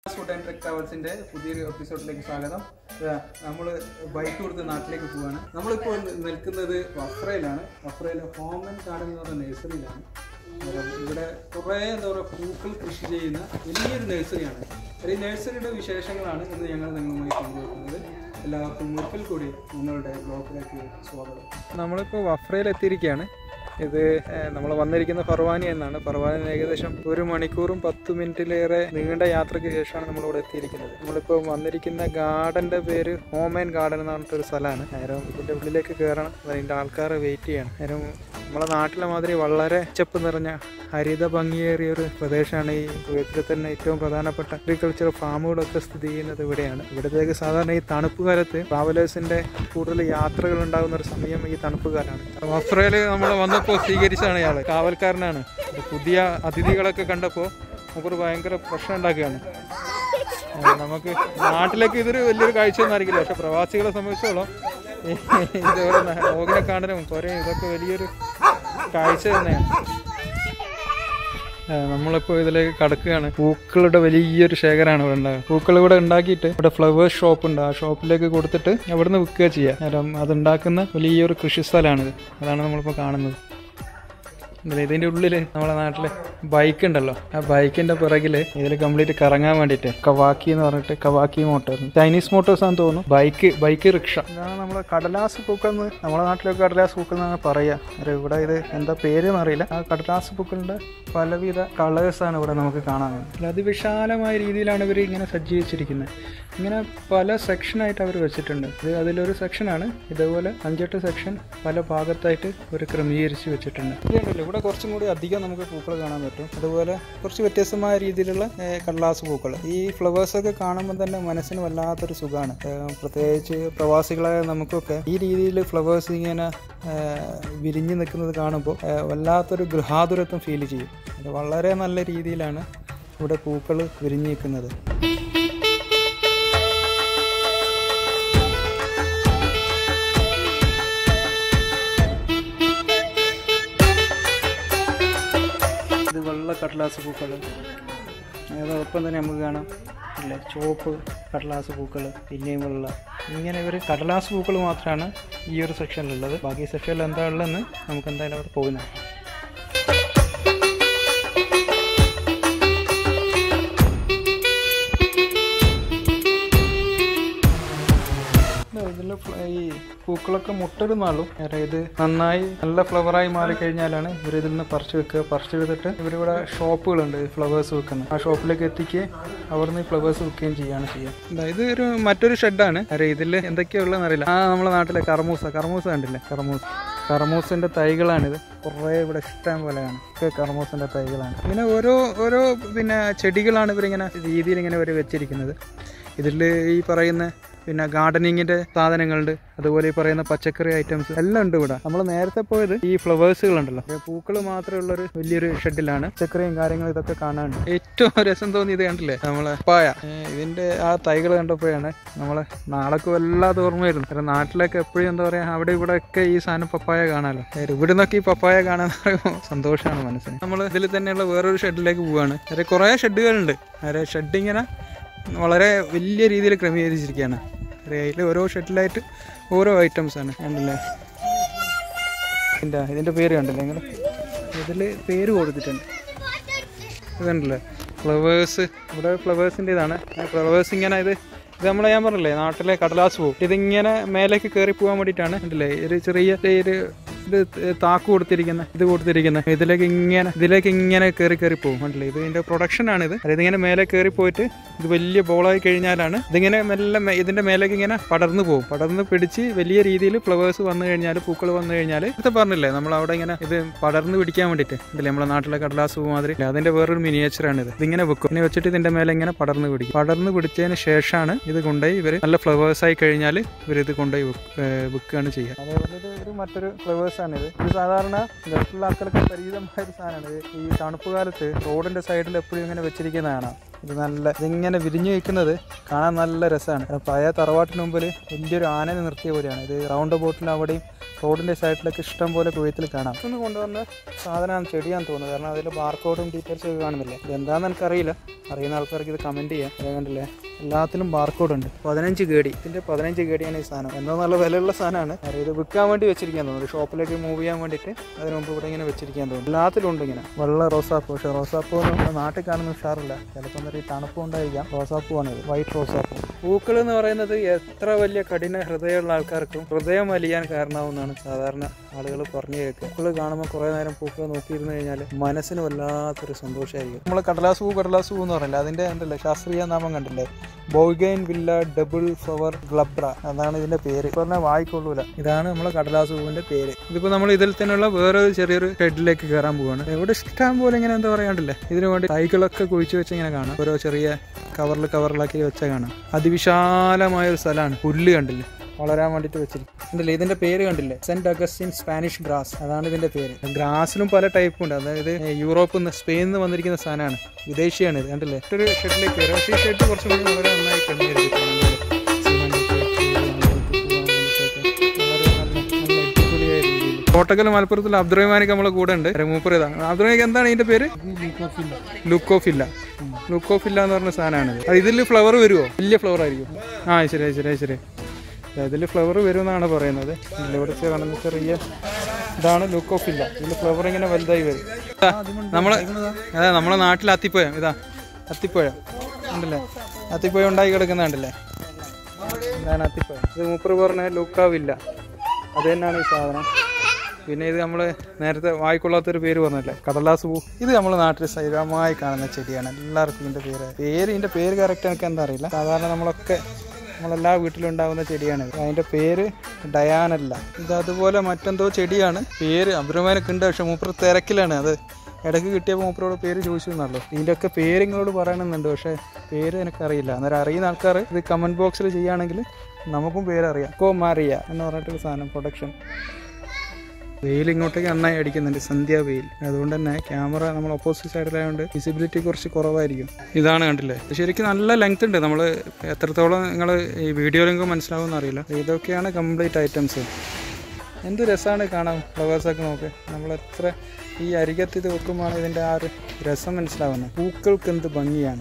Food and truck ട്രാവൽസിന്റെ പുതിയൊരു എപ്പിസോഡിലേക്ക് സ്വാഗതം നമ്മൾ ബൈക്ക് കൊടുത്ത് നാട്ടിലേക്ക് പോവാണ് നമ്മളിപ്പോൾ നിൽക്കുന്നത് വഫ്രയിലാണ് വഫ്രയിലെ ഹോം ആൻഡ് ഗാർഡൻ എന്ന് പറയുന്ന നഴ്സറിയിലാണ് അപ്പം ഇവിടെ കുറേ എന്താ പറയുക പൂക്കൾ കൃഷി ചെയ്യുന്ന വലിയൊരു നഴ്സറിയാണ് ഈ നഴ്സറിയുടെ വിശേഷങ്ങളാണ് ഇന്ന് ഞങ്ങൾ നിങ്ങളുമായി പങ്കുവെക്കുന്നത് എല്ലാവർക്കും ഒരിക്കൽ കൂടി നിങ്ങളുടെ ബ്ലോഗിലേക്ക് സ്വാഗതം നമ്മളിപ്പോൾ വഫ്രയിൽ എത്തിയിരിക്കുകയാണ് ഇത് നമ്മൾ വന്നിരിക്കുന്ന ഫർവാനി എന്നാണ് ഫർവാനി ഏകദേശം ഒരു മണിക്കൂറും പത്ത് മിനിറ്റിലേറെ നീണ്ട യാത്രയ്ക്ക് ശേഷമാണ് നമ്മൾ ഇവിടെ എത്തിയിരിക്കുന്നത് നമ്മളിപ്പോൾ വന്നിരിക്കുന്ന ഗാർഡന്റെ പേര് ഹോം ആൻഡ് ഗാർഡൻ എന്ന് പറഞ്ഞിട്ടൊരു സ്ഥലമാണ് നേരം ഇതിന്റെ ഉള്ളിലേക്ക് കയറണം അതിന്റെ ആൾക്കാരെ വെയിറ്റ് ചെയ്യണം നേരം നമ്മളെ നാട്ടിലെ മാതിരി വളരെ ചെപ്പ് നിറഞ്ഞ ഹരിത ഭംഗിയേറിയ ഒരു പ്രദേശമാണ് ഈ കുവൈത്തിലെ തന്നെ ഏറ്റവും പ്രധാനപ്പെട്ട അഗ്രികൾച്ചർ ഫാമുകളൊക്കെ സ്ഥിതി ചെയ്യുന്നത് ഇവിടെയാണ് ഇവിടത്തേക്ക് സാധാരണ ഈ തണുപ്പ് കാലത്ത് ട്രാവലേഴ്സിന്റെ കൂടുതൽ യാത്രകൾ ഉണ്ടാകുന്ന ഒരു സമയം ഈ തണുപ്പ് കാലമാണ് വഫ്രയില് നമ്മൾ വന്നപ്പോൾ സ്വീകരിച്ചാണ് ഇയാള് കാവൽക്കാരനാണ് ഇത് പുതിയ അതിഥികളൊക്കെ കണ്ടപ്പോൾ മൂപ്പർ ഭയങ്കര പ്രശ്നം ഉണ്ടാക്കുകയാണ് ഏ, നമുക്ക് നാട്ടിലേക്ക് ഇതൊരു വലിയൊരു കാഴ്ചയൊന്നും ആയിരിക്കില്ല പക്ഷെ പ്രവാസികളെ സംബന്ധിച്ചോളം ഇതേപോലെ ഓകിനെ കാണലും കുറേ ഇതൊക്കെ വലിയൊരു കാഴ്ച തന്നെയാണ് ഏ, നമ്മളിപ്പോൾ ഇതിലേക്ക് കടക്കുകയാണ് പൂക്കളുടെ വലിയൊരു ശേഖരമാണ് ഇവിടെ ഉണ്ടാകുക പൂക്കൾ ഇവിടെ ഉണ്ടാക്കിയിട്ട് ഇവിടെ ഫ്ലവേഴ്സ് ഷോപ്പ് ഉണ്ട് ആ ഷോപ്പിലേക്ക് കൊടുത്തിട്ട് അവിടുന്ന് വിൽക്കുക ചെയ്യുക കാരണം അതുണ്ടാക്കുന്ന വലിയൊരു കൃഷി സ്ഥലമാണിത് അതാണ് നമ്മളിപ്പോൾ കാണുന്നത് ഇതില് ഇതിന്റെ ഉള്ളില് നമ്മളെ നാട്ടില് ബൈക്ക് ഉണ്ടല്ലോ ആ ബൈക്കിന്റെ പിറകില് ഇതിൽ കംപ്ലീറ്റ് കറങ്ങാൻ വേണ്ടിട്ട് കവാക്കി എന്ന് പറഞ്ഞിട്ട് കവാക്കി മോട്ടോർ ചൈനീസ് മോട്ടോഴ്സ് ആണെന്ന് തോന്നുന്നു ബൈക്ക് ബൈക്ക് റിക്ഷ ഇതാണ് നമ്മളെ കടലാസ് പൂക്കൾ എന്ന് നമ്മളെ നാട്ടിലൊക്കെ കടലാസ് പൂക്കൾ എന്നാണ് പറയാ ഒരു ഇവിടെ ഇത് എന്താ പേര് എന്നറിയില്ല ആ കടലാസ് പൂക്കളുടെ പലവിധ കളേഴ്സ് ആണ് ഇവിടെ നമുക്ക് കാണാൻ കഴിയുന്നത് അതിവിശാലമായ രീതിയിലാണ് ഇവർ ഇങ്ങനെ സജ്ജീകരിച്ചിരിക്കുന്നത് ഇങ്ങനെ പല സെക്ഷനായിട്ട് അവർ വെച്ചിട്ടുണ്ട് ഇത് അതിലൊരു സെക്ഷനാണ് ഇതേപോലെ അഞ്ചെട്ട് സെക്ഷൻ പല ഭാഗത്തായിട്ട് ഒരു ക്രമീകരിച്ച് വെച്ചിട്ടുണ്ട് ഇതുണ്ടല്ലോ ഇവിടെ കുറച്ചും കൂടി അധികം നമുക്ക് പൂക്കൾ കാണാൻ പറ്റും അതുപോലെ കുറച്ച് വ്യത്യസ്തമായ രീതിയിലുള്ള ഏഹ്, കടലാസ് പൂക്കൾ ഈ ഫ്ലവേഴ്സ് ഒക്കെ കാണുമ്പോൾ തന്നെ മനസ്സിന് വല്ലാത്തൊരു സുഖമാണ് ഏഹ്, പ്രത്യേകിച്ച് പ്രവാസികളായ നമുക്കൊക്കെ ഈ രീതിയിൽ ഫ്ലവേഴ്സ് ഇങ്ങനെ ഏഹ്, വിരിഞ്ഞു നിൽക്കുന്നത് കാണുമ്പോൾ ഏഹ്, വല്ലാത്തൊരു ഗൃഹാതുരത്വം ഫീൽ ചെയ്യും അത് വളരെ നല്ല രീതിയിലാണ് ഇവിടെ പൂക്കൾ വിരിഞ്ഞു നിൽക്കുന്നത് ഇത് വെള്ള കടലാസ് പൂക്കൾ അതോടൊപ്പം തന്നെ നമുക്ക് കാണാം അല്ലേ ചുവപ്പ് കടലാസ് പൂക്കൾ പിന്നെയും വെള്ള ഇങ്ങനെ ഇവർ കടലാസ് പൂക്കൾ മാത്രമാണ് ഈ ഒരു സെക്ഷനിലുള്ളത് ബാക്കി സെക്ഷനിൽ എന്താ ഉള്ളതെന്ന് നമുക്ക് എന്തായാലും അവിടെ പോകുന്നത് ഇതിൽ ഈ പൂക്കളൊക്കെ മുട്ടിടുന്നാളും കാരണം ഇത് നന്നായി നല്ല ഫ്ലവറായി മാറിക്കഴിഞ്ഞാലാണ് ഇവർ ഇതിൽ നിന്ന് പറിച്ചു വെക്കുക പറിച്ചെടുത്തിട്ട് ഇവരിവിടെ ഷോപ്പുകളുണ്ട് ഫ്ലവേഴ്സ് വെക്കുന്നത് ആ ഷോപ്പിലേക്ക് എത്തിക്കുകയും അവിടെ നിന്ന് ഫ്ലവേഴ്സ് വെക്കുകയും ചെയ്യാണ് ചെയ്യുക എന്താ ഇത് ഒരു മറ്റൊരു ഷെഡാണ് അരെ ഇതിൽ എന്തൊക്കെയാ ഉള്ളതെന്ന് അറിയില്ല ആ നമ്മളെ നാട്ടിലെ കർമൂസ കർമൂസ കണ്ടില്ലേ കർമൂസ കർമൂസിന്റെ തൈകളാണിത് കുറേ ഇവിടെ ഇഷ്ടം പോലെയാണ് ഒക്കെ കർമൂസിന്റെ തൈകളാണ് ഇങ്ങനെ ഓരോ ഓരോ പിന്നെ ചെടികളാണ് ഇവരിങ്ങനെ രീതിയിൽ ഇങ്ങനെ ഇവർ വെച്ചിരിക്കുന്നത് ഇതിൽ ഈ പറയുന്ന പിന്നെ ഗാർഡനിങ്ങിന്റെ സാധനങ്ങളുണ്ട് അതുപോലെ ഈ പറയുന്ന പച്ചക്കറി ഐറ്റംസ് എല്ലാം ഉണ്ട് ഇവിടെ നമ്മൾ നേരത്തെ പോയത് ഈ ഫ്ലവേഴ്സുകൾ ഉണ്ടല്ലോ പൂക്കൾ മാത്രമേ ഉള്ളൊരു വലിയൊരു ഷെഡിലാണ് പച്ചക്കറിയും കാര്യങ്ങളും ഇതൊക്കെ കാണാനുണ്ട് ഏറ്റവും രസം തോന്നിയത് കണ്ടില്ലേ നമ്മളെ പപ്പായ ഏ, ഇതിന്റെ ആ തൈകൾ കണ്ടപ്പോഴാണ് നമ്മളെ നാളൊക്കെ വല്ലാതെ ഓർമ്മയായിരുന്നു കാരണം നാട്ടിലൊക്കെ എപ്പോഴും എന്താ പറയാ അവിടെ ഇവിടെ ഒക്കെ ഈ സാധനം പപ്പായ കാണാലോ ഏ, ഇവിടെ നിന്നൊക്കെ ഈ പപ്പായ കാണാൻ പറയുമ്പോൾ സന്തോഷമാണ് മനസ്സിന് നമ്മൾ ഇതിൽ തന്നെയുള്ള വേറൊരു ഷെഡിലേക്ക് പോവാണ് അതെ കുറേ ഷെഡുകളുണ്ട് അതെ ഷെഡ് ഇങ്ങനെ വളരെ വലിയ രീതിയിൽ ക്രമീകരിച്ചിരിക്കുകയാണ് അതിൽ ഓരോ ഷട്ടിലായിട്ട് ഓരോ ഐറ്റംസ് ആണ് കണ്ടില്ലേ ഇതിൻ്റെ ഇതിൻ്റെ പേര് കണ്ടില്ലേ നിങ്ങൾ ഇതിൽ പേര് കൊടുത്തിട്ടുണ്ട് ഇതുണ്ടല്ലേ ഫ്ലവേഴ്സ് ഇവിടെ ഫ്ലവേഴ്സിൻ്റെ ഇതാണ് ഫ്ലവേഴ്സ് ഇങ്ങനെ ഇത് ഇത് നമ്മളെ ഞാൻ പറഞ്ഞില്ലേ നാട്ടിലെ കടലാസ് പോകും ഇതിങ്ങനെ മേലേക്ക് കയറി പോകാൻ വേണ്ടിയിട്ടാണ് കണ്ടില്ലേ ഒരു ചെറിയ ഒരു ഇത് താക്ക് കൊടുത്തിരിക്കുന്ന ഇത് കൊടുത്തിരിക്കുന്ന ഇതിലേക്ക് ഇങ്ങനെ ഇതിലേക്ക് ഇങ്ങനെ കയറി കയറി പോകും കണ്ടില്ലേ ഇത് ഇതിന്റെ പ്രൊഡക്ഷൻ ആണ് ഇത് അതായത് ഇങ്ങനെ മേലെ കയറി പോയിട്ട് ഇത് വലിയ ബോളായി കഴിഞ്ഞാലാണ് ഇതിങ്ങനെ മെല്ലെ മേ- ഇതിന്റെ മേലേക്ക് ഇങ്ങനെ പടർന്നു പോകും പടർന്ന് പിടിച്ച് വലിയ രീതിയിൽ ഫ്ലവേഴ്സ് വന്നു കഴിഞ്ഞാൽ പൂക്കൾ വന്നു കഴിഞ്ഞാൽ ഇത് പറഞ്ഞില്ലേ നമ്മൾ അവിടെ ഇങ്ങനെ ഇത് പടർന്ന് പിടിക്കാൻ വേണ്ടിയിട്ട് ഇതില്ലേ നമ്മളെ നാട്ടിലെ കടലാസ് പൂ മാതിരി ഇല്ലേ, അതിന്റെ വേറൊരു മിനിയേച്ചറാണ് ഇത് ഇതിങ്ങനെ വെക്കും ഇങ്ങനെ വെച്ചിട്ട് ഇതിന്റെ മേലെ ഇങ്ങനെ പടർന്ന് പിടിക്കും പടർന്ന് പിടിച്ചതിന് ശേഷമാണ് ഇത് കൊണ്ടുപോയി ഇവർ നല്ല ഫ്ലവേഴ്സ് ആയി കഴിഞ്ഞാൽ ഇവർ ഇത് കൊണ്ടുപോയി വിൽക്കുകയാണ് ചെയ്യുക അതേപോലെ ഇത് ഒരു മറ്റൊരു ഫ്ലവേഴ്സ് രസമാണ് ഇത് ഇത് സാധാരണ ഗൾഫിലുള്ള ആൾക്കാർക്ക് പരിചിതമായ ഒരു സാധനമാണ് ഇത് ഈ തണുപ്പ് കാലത്ത് റോഡിന്റെ സൈഡിൽ എപ്പോഴും ഇങ്ങനെ വെച്ചിരിക്കുന്ന കാണാം ഇത് നല്ല ഇതിങ്ങനെ വിരിഞ്ഞു നിൽക്കുന്നത് കാണാൻ നല്ല രസമാണ് പഴയ തറവാട്ടിന് മുമ്പിൽ വലിയൊരു ആനനെ നിർത്തിയ പോലെയാണ് ഇത് റൗണ്ട് ബോട്ടിൽ അവിടെയും റോഡിന്റെ സൈഡിലൊക്കെ ഇഷ്ടം പോലെ കുവൈത്തിൽ കാണാം ഇതൊന്ന് കൊണ്ടുവന്ന സാധനമാണ് ചെടിയാന്ന് തോന്നുന്നത് കാരണം അതിൽ ബാർകോഡും ഡീറ്റെയിൽസും ഒക്കെ കാണുന്നില്ല ഇത് എന്താണെന്ന് എനിക്കറിയില്ല അറിയുന്ന ആൾക്കാർക്ക് ഇത് കമന്റ് ചെയ്യാം ഇത് കണ്ടില്ലേ എല്ലാത്തിലും ബാർകോഡ് ഉണ്ട് പതിനഞ്ച് ഗേടി ഇതിന്റെ പതിനഞ്ച് ഗേടിയാണ് ഈ സാധനം എന്തോ നല്ല വിലയുള്ള സാധനമാണ് കാര്യം ഇത് വിൽക്കാൻ വേണ്ടി വെച്ചിരിക്കാൻ തോന്നുന്നു ഷോപ്പിലേക്ക് മൂവ് ചെയ്യാൻ വേണ്ടിയിട്ട് അതിന് മുമ്പ് ഇവിടെ ഇങ്ങനെ വെച്ചിരിക്കാൻ തോന്നുന്നു എല്ലാത്തിലും ഉണ്ട് ഇങ്ങനെ വെള്ള റോസാപ്പൂ പക്ഷേ റോസാപ്പൂ നമ്മുടെ നാട്ടിൽ കാണുന്ന ഉഷാറില്ല ചിലപ്പോൾ എന്നൊരു തണുപ്പ് ഉണ്ടായിരിക്കാം റോസാപ്പൂ ആണ് ഇത് വൈറ്റ് റോസാപ്പൂ പൂക്കൾ എന്ന് പറയുന്നത് എത്ര വലിയ കഠിന ഹൃദയമുള്ള ആൾക്കാർക്കും ഹൃദയം വലിയാൻ കാരണമാവുന്നതാണ് സാധാരണ ആളുകൾ പറഞ്ഞു കേൾക്കുക പൂക്കൾ കാണുമ്പോൾ കുറേ നേരം പൂക്കൾ നോക്കിയിരുന്നു കഴിഞ്ഞാൽ മനസ്സിന് വല്ലാത്തൊരു സന്തോഷമായിരിക്കും നമ്മൾ കടലാസ് പൂ കടലാസ് പൂ എന്ന് പറയില്ല അതിന്റെ ഉണ്ടല്ലേ ശാസ്ത്രീയ നാമം കണ്ടില്ലേ bougainvillea double flower glabra അതാണ് ഇതിന്റെ പേര് പറഞ്ഞാൽ വായിക്കൊള്ളൂല ഇതാണ് നമ്മളെ കടലാസ് പൂവിന്റെ പേര് ഇതിപ്പോ നമ്മൾ ഇതിൽ തന്നെയുള്ള വേറെ ഒരു ചെറിയൊരു ഷെഡിലേക്ക് കയറാൻ പോവാണ് ഇവിടെ ഇഷ്ടം പോലെ ഇങ്ങനെ എന്താ പറയാണ്ടില്ലേ ഇതിനു വേണ്ടി തൈകളൊക്കെ കുഴിച്ചു വെച്ച് ഇങ്ങനെ കാണാം ഓരോ ചെറിയ കവറിൽ കവറിലാക്കി വെച്ച കാണാം അതിവിശാലമായ ഒരു സ്ഥലമാണ് പുല്ല് കണ്ടില്ലേ വളരാൻ വേണ്ടിയിട്ട് വെച്ചിരിക്കും കണ്ടില്ലേ ഇതിന്റെ പേര് കണ്ടില്ലേ സെന്റ് അഗസ്റ്റിൻ സ്പാനിഷ് ഗ്രാസ് അതാണ് ഇതിന്റെ പേര് ഗ്രാസിലും പല ടൈപ്പും ഉണ്ട് അതായത് യൂറോപ്പിൽ നിന്ന് സ്പെയിനിൽ നിന്ന് വന്നിരിക്കുന്ന സാധനമാണ് വിദേശിയാണ് ഇത് കണ്ടില്ലേ ഒരു ഷെഡിലേക്ക് കയറും പക്ഷേ ഈ ഷെഡ് കുറച്ചും കൂടി വളരെ നന്നായി കോട്ടക്കൽ മലപ്പുറത്തിൽ അബ്ദുറഹ്മാനിക്ക് നമ്മളെ കൂടെ ഉണ്ട് മൂപ്പർ ഇതാണ് അബ്ദുറഹ്മാനിക്ക് എന്താണ് ഇതിന്റെ പേര് ലുക്കോഫില്ല ലുക്കോഫില്ല എന്ന് പറഞ്ഞ സാധനമാണ് അത് ഇതിൽ ഫ്ലവർ വരുമോ വലിയ ഫ്ലവർ ആയിരിക്കും ആ ശരി ശരി ശരി ഇതിൽ ഫ്ലവർ വരുമെന്നാണ് പറയുന്നത് ഇതിൽ ഇവിടെ കാണുന്ന ചെറിയ ഇതാണ് ലുക്ക് ഓഫ് ഇല്ല ഇതിൽ ഫ്ലവർ ഇങ്ങനെ വലുതായി വരും ഇതാ, നമ്മളെ അതെ നമ്മളെ നാട്ടിൽ അത്തിപ്പഴം ഇതാ അത്തിപ്പഴം ഉണ്ടല്ലേ അത്തിപ്പഴം ഉണ്ടാക്കി കിടക്കുന്ന കണ്ടില്ലേ ഇതാണ് അത്തിപ്പഴം ഇത് മൂപ്പർ പറഞ്ഞ ലുക്കാവില്ല അത് തന്നെയാണ് ഈ സാധനം പിന്നെ ഇത് നമ്മൾ നേരത്തെ വായിക്കൊള്ളാത്തൊരു പേര് പറഞ്ഞില്ലേ കടലാസ് പൂ ഇത് നമ്മുടെ നാട്ടിൽ സ്ഥിരമായി കാണുന്ന ചെടിയാണ് എല്ലാവർക്കും ഇതിന്റെ പേര് പേര് ഇതിന്റെ പേര് കറക്റ്റ് എനിക്ക് എന്താ അറിയില്ല സാധാരണ നമ്മളൊക്കെ നമ്മളെല്ലാ വീട്ടിലും ഉണ്ടാകുന്ന ചെടിയാണ് ഇത്. അതിന്റെ പേര് ഡയാനല്ല ഇത് അതുപോലെ മറ്റെന്തോ ചെടിയാണ് പേര് അബ്രമാനൊക്കെ ഉണ്ട് പക്ഷെ മൂപ്പർ തിരക്കിലാണ് അത് ഇടയ്ക്ക് കിട്ടിയപ്പോൾ മൂപ്പരോട് പേര് ചോദിച്ചു എന്നല്ലോ ഇതിൻ്റെ ഒക്കെ പേര് നിങ്ങളോട് പറയണമെന്നുണ്ട് പക്ഷേ പേര് എനിക്കറിയില്ല അന്നേരം അറിയുന്ന ആൾക്കാർ ഇത് കമൻറ്റ് ബോക്സിൽ ചെയ്യുകയാണെങ്കിൽ നമുക്കും പേരറിയാം കോ മാറിയ എന്ന് പറഞ്ഞിട്ടൊരു സാധനം പ്രൊഡക്ഷൻ വെയിൽ ഇങ്ങോട്ടേക്ക് നന്നായി അടിക്കുന്നുണ്ട് സന്ധ്യ വെയിൽ അതുകൊണ്ട് തന്നെ ക്യാമറ നമ്മൾ ഓപ്പോസിറ്റ് സൈഡിലായതുകൊണ്ട് വിസിബിലിറ്റി കുറച്ച് കുറവായിരിക്കും ഇതാണ് കണ്ടില്ലേ ഇത് ശരിക്കും നല്ല ലെങ്ത് ഉണ്ട് നമ്മൾ എത്രത്തോളം നിങ്ങൾ ഈ വീഡിയോയിൽ നിങ്ങൾക്ക് മനസ്സിലാവുമെന്ന് അറിയില്ല ഇതൊക്കെയാണ് കംപ്ലീറ്റ് ഐറ്റംസ് എന്ത് രസമാണ് കാണാൻ ഫ്ലവേഴ്സൊക്കെ നോക്ക് നമ്മൾ എത്ര ഈ അരികത്ത് ഇത് വെക്കുമ്പോഴാണ് ഇതിൻ്റെ ആ ഒരു രസം മനസ്സിലാവുന്നത് പൂക്കൾക്ക് എന്ത് ഭംഗിയാണ്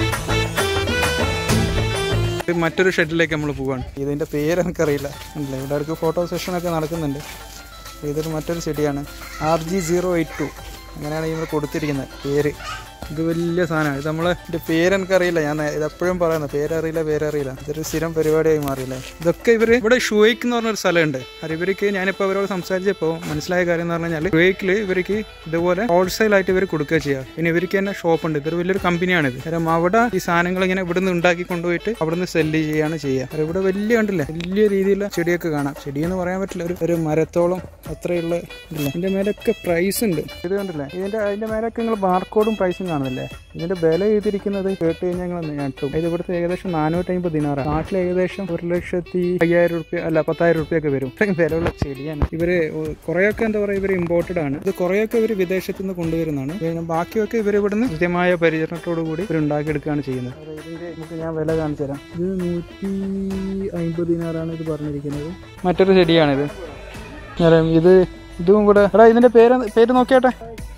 ഇത് മറ്റൊരു ഷെഡിലേക്ക് നമ്മൾ പോവാണ് ഇതിൻ്റെ പേര് എനിക്കറിയില്ല അല്ലേ ഇവിടെ അടുക്ക് ഫോട്ടോ സെഷനൊക്കെ നടക്കുന്നുണ്ട് ഇതൊരു മറ്റൊരു ചെടിയാണ് R G zero eight two അങ്ങനെയാണ് നമ്മൾ കൊടുത്തിരിക്കുന്നത് പേര് ഇത് വലിയ സാധനമാണ് ഇത് നമ്മളെ ഇതിൻ്റെ പേര് എനിക്കറിയില്ല ഞാൻ ഇത് എപ്പോഴും പറയുന്നത് പേരറിയില്ല പേരറിയില്ല ഇതൊരു സ്ഥിരം പരിപാടിയായി മാറിയില്ലേ ഇതൊക്കെ ഇവർ ഇവിടെ ഷുവൈക്ക് എന്ന് പറഞ്ഞൊരു സ്ഥലമുണ്ട് അത് ഇവർക്ക് ഞാനിപ്പോൾ അവരോട് സംസാരിച്ചപ്പോൾ മനസ്സിലായ കാര്യം എന്ന് പറഞ്ഞു കഴിഞ്ഞാൽ ഷുവൈക്കിൽ ഇവർക്ക് ഇതുപോലെ ഹോൾസെയിൽ ആയിട്ട് ഇവർ കൊടുക്കുക ചെയ്യുക പിന്നെ ഇവർക്ക് തന്നെ ഷോപ്പുണ്ട് ഇതൊരു വലിയൊരു കമ്പനിയാണിത് കാരണം അവിടെ ഈ സാധനങ്ങൾ ഇങ്ങനെ ഇവിടുന്ന് ഉണ്ടാക്കി കൊണ്ടുപോയിട്ട് അവിടുന്ന് സെല്ല് ചെയ്യാണ് ചെയ്യുക കാരണം ഇവിടെ വലിയ കണ്ടില്ലേ വലിയ രീതിയിലുള്ള ചെടിയൊക്കെ കാണാം ചെടി എന്ന് പറയാൻ പറ്റില്ല ഒരു ഒരു മരത്തോളം അത്രയുള്ള ഇല്ല ഇതിന്റെ മേലൊക്കെ പ്രൈസ് ഉണ്ട് ഇത് കണ്ടില്ലേ ഇതിന്റെ അതിന്റെ മേലൊക്കെ നിങ്ങൾ ബാർകോഡും പ്രൈസും കാണുന്നില്ലേ ഇതിന്റെ വില ചെയ്തിരിക്കുന്നത് കേട്ട് കഴിഞ്ഞാൽ നിങ്ങൾ ഞെട്ടും ഇത് ഇവിടുത്തെ ഏകദേശം നാനൂറ്റി അമ്പത് ദിനാറാണ് നാട്ടിൽ ഏകദേശം ഒരു ലക്ഷത്തി അയ്യായിരം റുപ്യ അല്ല പത്തായിരം റുപ്യൊക്കെ വരും ഇത്രയും വിലയുള്ള ചെടിയാണ് ഇവര് കുറേയൊക്കെ എന്താ പറയുക ഇവർ ഇമ്പോർട്ടഡ് ആണ് ഇത് കുറേയൊക്കെ ഇവർ വിദേശത്ത് നിന്ന് കൊണ്ടുവരുന്നതാണ് പിന്നെ ബാക്കിയൊക്കെ ഇവർ ഇവിടുന്ന് കൃത്യമായ പരിചരണത്തോടു കൂടി ഇവർ ഉണ്ടാക്കിയെടുക്കുകയാണ് ചെയ്യുന്നത് അതെ, ഇതിന്റെ നമുക്ക് ഞാൻ വില കാണിച്ചു തരാം ഇത് നൂറ്റി അമ്പത് ദിനാറാണ് ഇത് പറഞ്ഞിരിക്കുന്നത് മറ്റൊരു ചെടിയാണിത് ഞാൻ ഇത് ഇതും കൂടെ എടാ ഇതിന്റെ പേര് പേര് നോക്കിയാട്ടെ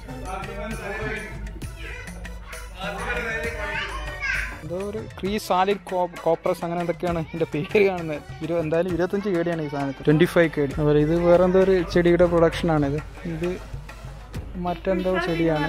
എന്തോ ഒരു ക്രീ സാലിഡ് കോപ്രസ് അങ്ങനെ എന്തൊക്കെയാണ് ഇതിന്റെ പേര് കാണുന്നത് ഇരു എന്തായാലും ഇരുപത്തഞ്ച് കേടിയാണ് ഈ സാധനത്തിൽ ട്വന്റി ഫൈവ് കേടി അതുപോലെ ഇത് വേറെ എന്തോ ഒരു ചെടിയുടെ പ്രൊഡക്ഷൻ ആണ് ഇത് ഇത് മറ്റെന്തോ ചെടിയാണ്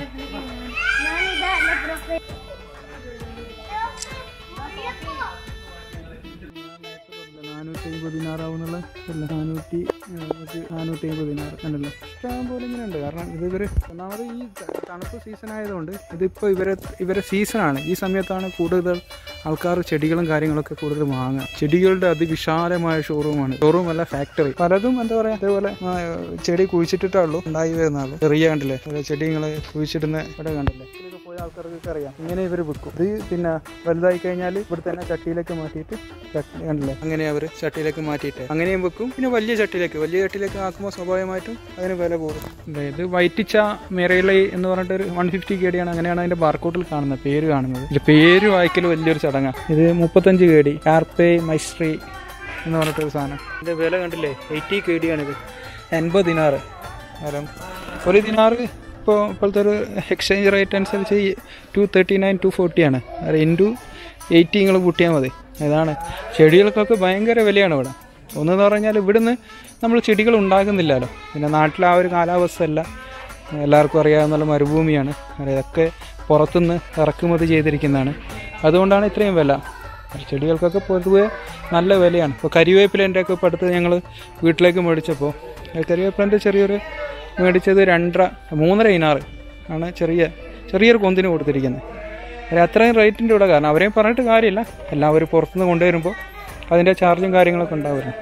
നാനൂറ്റി അമ്പത് ദിനാറാവുന്നുള്ള അല്ല നാനൂറ്റി നാനൂറ്റി അമ്പത് ദിനാർ അല്ലല്ലോ ഇഷ്ടം പോലെ ഇങ്ങനെ ഉണ്ട് കാരണം ഇത് ഇവർ ഒന്നാമത് ഈ ത- തണുപ്പ് സീസൺ ആയതുകൊണ്ട് ഇതിപ്പോൾ ഇവരെ ഇവരെ സീസണാണ് ഈ സമയത്താണ് കൂടുതൽ ആൾക്കാർ ചെടികളും കാര്യങ്ങളൊക്കെ കൂടുതൽ വാങ്ങുക ചെടികളുടെ അതിവിശാലമായ ഷോറൂമാണ് ഷോറൂം അല്ല ഫാക്ടറി പലതും എന്താ പറയുക അതേപോലെ ആ, ചെടി കുഴിച്ചിട്ടിട്ടേ ഉള്ളൂ ഉണ്ടായി വരുന്ന ആള് ചെറിയ കണ്ടില്ലേ ചെടികൾ കുഴിച്ചിടുന്ന ഇവിടെ കണ്ടില്ലേ ഇതിലൊക്കെ പോയി പോയ ആൾക്കാർക്കൊക്കെ അറിയാം ഇങ്ങനെ ഇവർ വിൽക്കും ഇത് പിന്നെ വലുതായി കഴിഞ്ഞാൽ ഇവിടെ തന്നെ ചട്ടിയിലേക്ക് മാറ്റിയിട്ട് ചട്ടി കണ്ടില്ലേ അങ്ങനെ അവർ ചട്ടിയിലേക്ക് മാറ്റിയിട്ട് അങ്ങനെയും വെക്കും പിന്നെ വലിയ ചട്ടിയിലേക്ക് വലിയ ചട്ടിയിലേക്ക് ആക്കുമ്പോൾ സ്വാഭാവികമായിട്ടും അതിന് വില കൂടും ദേ ഇത് വൈറ്റിച്ച മെറൈലൈ എന്ന് പറഞ്ഞിട്ട് ഒരു വൺ ഫിഫ്റ്റി കെ ഡിയാണ് അങ്ങനെയാണ് അതിന്റെ ബാർക്കോട്ടിൽ കാണുന്നത് പേര് കാണുന്നത് ഇതിന്റെ പേര് വായിക്കൽ വലിയൊരു ചടങ്ങാണ് ഇത് മുപ്പത്തഞ്ച് കെ ഡി കാർപ്പേ മൈസ്ട്രി എന്ന് പറഞ്ഞിട്ടൊരു സാധനം ഇതിന്റെ വില കണ്ടില്ലേ എയ്റ്റി കെ ഡി ആണിത് എൺപത് ദിനാറ് കാരണം ഒരു ദിനാറ് ഇപ്പോൾ ഇപ്പോഴത്തെ ഒരു എക്സ്ചേഞ്ച് റേറ്റ് അനുസരിച്ച് ടു തേർട്ടി നയൻ ടു ഫോർട്ടിയാണ് അത് ഇൻറ്റു എയ്റ്റി നിങ്ങൾ കൂട്ടിയാൽ മതി അതാണ് ചെടികൾക്കൊക്കെ ഭയങ്കര വിലയാണ് ഇവിടെ ഒന്നെന്ന് പറഞ്ഞാൽ ഇവിടുന്ന് നമ്മൾ ചെടികൾ ഉണ്ടാകുന്നില്ലല്ലോ പിന്നെ നാട്ടിലെ ആ ഒരു കാലാവസ്ഥ അല്ല എല്ലാവർക്കും അറിയാവുന്ന മരുഭൂമിയാണ് ഇതൊക്കെ പുറത്തുനിന്ന് ഇറക്കുമതി ചെയ്തിരിക്കുന്നതാണ് അതുകൊണ്ടാണ് ഇത്രയും വില ചെടികൾക്കൊക്കെ പൊതുവെ നല്ല വിലയാണ് ഇപ്പോൾ കരിവേപ്പിലേൻ്റെ ഒക്കെ ഇപ്പോൾ അടുത്ത് ഞങ്ങൾ വീട്ടിലേക്ക് മേടിച്ചപ്പോൾ കരിവേപ്പിലേൻ്റെ ചെറിയൊരു മേടിച്ചത് രണ്ടര മൂന്നര ഇനാറ് ആണ് ചെറിയ ചെറിയൊരു കൊന്തിന് കൊടുത്തിരിക്കുന്നത് അത് അത്രയും റേറ്റിൻ്റെ ഇവിടെ കാരണം അവരെയും പറഞ്ഞിട്ട് കാര്യമില്ല എല്ലാം അവർ പുറത്തുനിന്ന് കൊണ്ടുവരുമ്പോൾ അതിൻ്റെ ചാർജും കാര്യങ്ങളൊക്കെ ഉണ്ടാവുമല്ലോ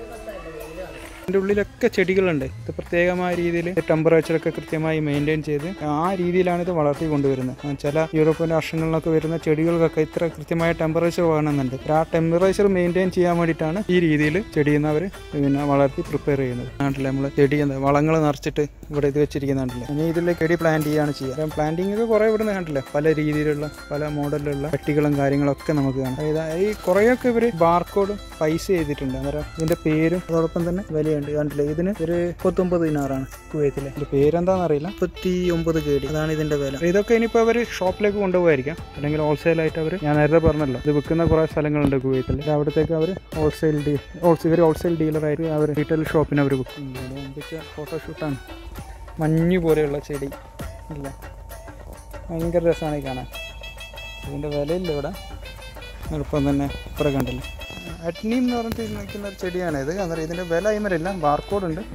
അതിൻ്റെ ഉള്ളിലൊക്കെ ചെടികളുണ്ട് ഇത് പ്രത്യേകമായ രീതിയിൽ ടെമ്പറേച്ചറൊക്കെ കൃത്യമായി മെയിൻറ്റെയിൻ ചെയ്ത് ആ രീതിയിലാണ് ഇത് വളർത്തി കൊണ്ടുവരുന്നത് ആ ചില യൂറോപ്യൻ രാഷ്ട്രങ്ങളിലൊക്കെ വരുന്ന ചെടികൾക്കൊക്കെ ഇത്ര കൃത്യമായ ടെമ്പറേച്ചർ വേണമെന്നുണ്ട് ആ ടെമ്പറേച്ചർ മെയിൻറ്റെയിൻ ചെയ്യാൻ വേണ്ടിയിട്ടാണ് ഈ രീതിയിൽ ചെടിയെന്നവർ പിന്നെ വളർത്തി പ്രിപ്പയർ ചെയ്യുന്നത് നാട്ടിലെ നമ്മൾ ചെടി എന്താ വളങ്ങൾ നിറച്ചിട്ട് ഇവിടെ ഇത് വെച്ചിരിക്കുന്നുണ്ടല്ലേ ഇനി ഇതിൽ ചെടി പ്ലാന്റ് ചെയ്യാണ് ചെയ്യുക പ്ലാന്റിംഗ് ഒക്കെ കുറേ ഇവിടെ കണ്ടില്ലേ പല രീതിയിലുള്ള പല മോഡലിലുള്ള ചട്ടികളും കാര്യങ്ങളൊക്കെ നമുക്ക് കാണാം അതായത് ഈ കുറേയൊക്കെ ഇവർ ബാർകോഡ് പൈസ ചെയ്തിട്ടുണ്ട് അന്നേരം ഇതിന്റെ പേരും അതോടൊപ്പം തന്നെ വിലയുണ്ട് കണ്ടില്ലേ ഇതിന് ഒരു മുപ്പത്തൊമ്പത് ദിനാറാണ് കുവൈത്തിലെ ഇതിന്റെ പേരെന്താണെന്ന് അറിയില്ല മുപ്പത്തി ഒമ്പത് കേടി അതാണ് ഇതിന്റെ വില ഇതൊക്കെ ഇനിയിപ്പോൾ അവർ ഷോപ്പിലേക്ക് കൊണ്ടുപോകായിരിക്കാം അല്ലെങ്കിൽ ഹോൾസെയിലായിട്ട് അവർ ഞാൻ നേരത്തെ പറഞ്ഞല്ലോ ഇത് വിൽക്കുന്ന കുറേ സ്ഥലങ്ങളുണ്ട് കുവൈത്തിൽ അവിടത്തേക്ക് അവർ ഹോൾസെയിൽ ഡീ ഹോൾസെയിൽ ഇവർ ഹോൾസെയിൽ ഡീലറായിട്ട് അവർ റീറ്റെയിൽ ഷോപ്പിന് അവർ വിൽക്കും ഫോട്ടോഷൂട്ടാണ് മഞ്ഞ് പോലെയുള്ള ചെടി ഇല്ല ഭയങ്കര രസമാണ് ഈ കാണാൻ ഇതിൻ്റെ വിലയില്ല ഇവിടെ എളുപ്പം തന്നെ ഇപ്പുറം കണ്ടില്ലേ അഡ്നി എന്ന് പറഞ്ഞിട്ട് നിൽക്കുന്ന ഒരു ചെടിയാണ് ഇത് അന്നേരം ഇതിൻ്റെ വില അയിമരില്ല ബാർകോഡ് ഉണ്ട്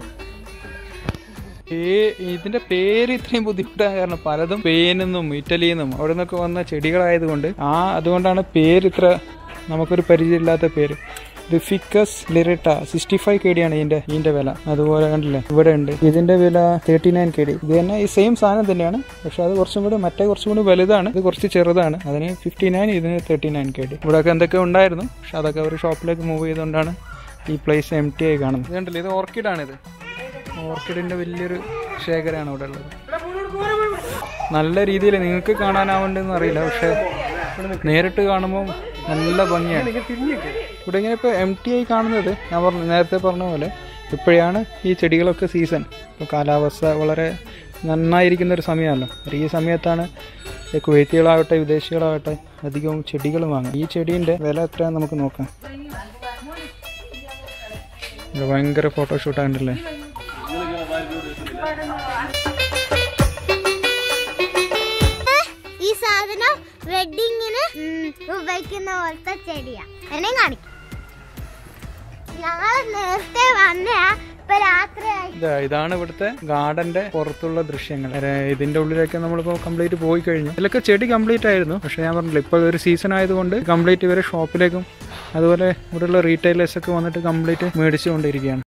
ഈ ഇതിന്റെ പേര് ഇത്രയും ബുദ്ധിമുട്ടാണ് കാരണം പലതും സ്പെയിനിന്നും ഇറ്റലിയിൽ നിന്നും അവിടെ നിന്നൊക്കെ വന്ന ചെടികളായതുകൊണ്ട് ആ അതുകൊണ്ടാണ് പേര് ഇത്ര നമുക്കൊരു പരിചയമില്ലാത്ത പേര് ഇത് ficus lyrata sixty five K D ആണ് ഇതിന്റെ ഇതിന്റെ വില അതുപോലെ കണ്ടില്ലേ ഇവിടെ ഉണ്ട് ഇതിന്റെ വില തേർട്ടി നയൻ കെ ഡി ഇത് തന്നെ ഈ സെയിം സാധനം തന്നെയാണ് പക്ഷെ അത് കുറച്ചും കൂടി മറ്റേ കുറച്ചും കൂടി വലുതാണ് ഇത് കുറച്ച് ചെറുതാണ് അതിന് ഫിഫ്റ്റി നയൻ ഇതിന് തേർട്ടി നയൻ കെ ഡി ഇവിടെയൊക്കെ എന്തൊക്കെ ഉണ്ടായിരുന്നു പക്ഷെ അതൊക്കെ അവർ ഷോപ്പിലേക്ക് മൂവ് ചെയ്തുകൊണ്ടാണ് ഈ പ്ലേസ് എം ടി ആയി കാണുന്നത് ഇതുണ്ടല്ലോ ഇത് ഓർക്കിഡാണിത് ഓർക്കിഡിന്റെ വലിയൊരു ശേഖരമാണ് ഇവിടെ ഉള്ളത് നല്ല രീതിയിൽ നിങ്ങൾക്ക് കാണാനാവുണ്ടെന്ന് അറിയില്ല പക്ഷെ നേരിട്ട് കാണുമ്പോൾ നല്ല ഭംഗിയാണ് ഇവിടെ ഇങ്ങനെ ഇപ്പോൾ എം ടി ആയി കാണുന്നത് ഞാൻ പറഞ്ഞു നേരത്തെ പറഞ്ഞ പോലെ ഇപ്പോഴാണ് ഈ ചെടികളൊക്കെ സീസൺ ഇപ്പോൾ കാലാവസ്ഥ വളരെ നന്നായിരിക്കുന്ന ഒരു സമയമല്ലോ ഈ സമയത്താണ് ഈ കുവൈത്തികളാവട്ടെ വിദേശികളാവട്ടെ അധികവും ചെടികൾ വാങ്ങും ഈ ചെടീൻ്റെ വില എത്രയാണെന്ന് നമുക്ക് നോക്കാം ഇത് ഭയങ്കര ഫോട്ടോഷൂട്ടാണ്ടല്ലേ ഈ സാധനം വെഡിങ്ങിന് ഉപയോഗിക്കുന്ന പോലത്തെ ചെടിയാ എന്നെ കാണിക്കും ഞങ്ങൾ നേരത്തെ വന്ന ഇപ്പൊ രാത്രിയായി ഇതാ ഇതാണ് ഇവിടുത്തെ ഗാർഡന്റെ പുറത്തുള്ള ദൃശ്യങ്ങൾ ഏ, ഇതിന്റെ ഉള്ളിലൊക്കെ നമ്മളിപ്പോൾ കംപ്ലീറ്റ് പോയി കഴിഞ്ഞു ഇതിലൊക്കെ ചെടി കംപ്ലീറ്റ് ആയിരുന്നു പക്ഷെ ഞാൻ പറഞ്ഞില്ല ഇപ്പോൾ ഒരു സീസൺ ആയതുകൊണ്ട് കംപ്ലീറ്റ് ഇവരെ ഷോപ്പിലേക്കും അതുപോലെ ഇവിടെയുള്ള റീറ്റെയിലേഴ്സ് ഒക്കെ വന്നിട്ട് കംപ്ലീറ്റ് മേടിച്ചുകൊണ്ടിരിക്കുകയാണ്